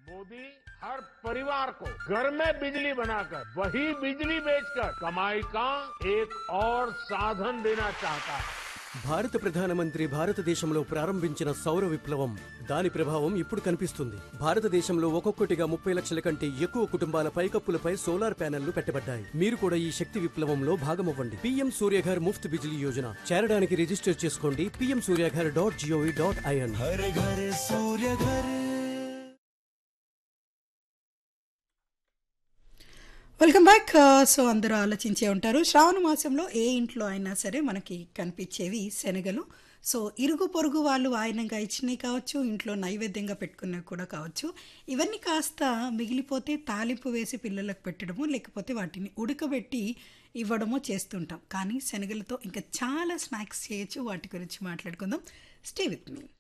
मोदी हर परिवार को घर में बिजली बनाकर वही बिजली बेचकर कमाई का एक और साधन देना चाहता है భారత ప్రధానమంత్రి భారతదేశంలో ప్రారంభించిన సౌర విప్లవం దాని ప్రభావం ఇప్పుడు కనిపిస్తుంది భారతదేశంలో ఒక్కొక్కటిగా ముప్పై లక్షల కంటే ఎక్కువ కుటుంబాల పైకప్పులపై సోలార్ ప్యానెళ్లు పెట్టబడ్డాయి మీరు కూడా ఈ శక్తి విప్లవంలో భాగమవ్వండి పీఎం సూర్యఘర్ ముఫ్త్ బిజిలీ యోజన చేరడానికి రిజిస్టర్ చేసుకోండి PM Suryaghar dot GOV dot IN हर घर सूर्य घर వెల్కమ్ బ్యాక్ సో అందరూ ఆలోచించే ఉంటారు శ్రావణ మాసంలో ఏ ఇంట్లో అయినా సరే మనకి కనిపించేవి శనగలు సో ఇరుగు పొరుగు వాళ్ళు వాయనంగా ఇచ్చినవి కావచ్చు ఇంట్లో నైవేద్యంగా పెట్టుకున్నవి కూడా కావచ్చు ఇవన్నీ కాస్త మిగిలిపోతే తాలింపు వేసి పిల్లలకు పెట్టడము లేకపోతే వాటిని ఉడకబెట్టి ఇవ్వడమో చేస్తుంటాం కానీ శనగలతో ఇంకా చాలా స్నాక్స్ చేయొచ్చు వాటి గురించి మాట్లాడుకుందాం స్టే విత్ మీ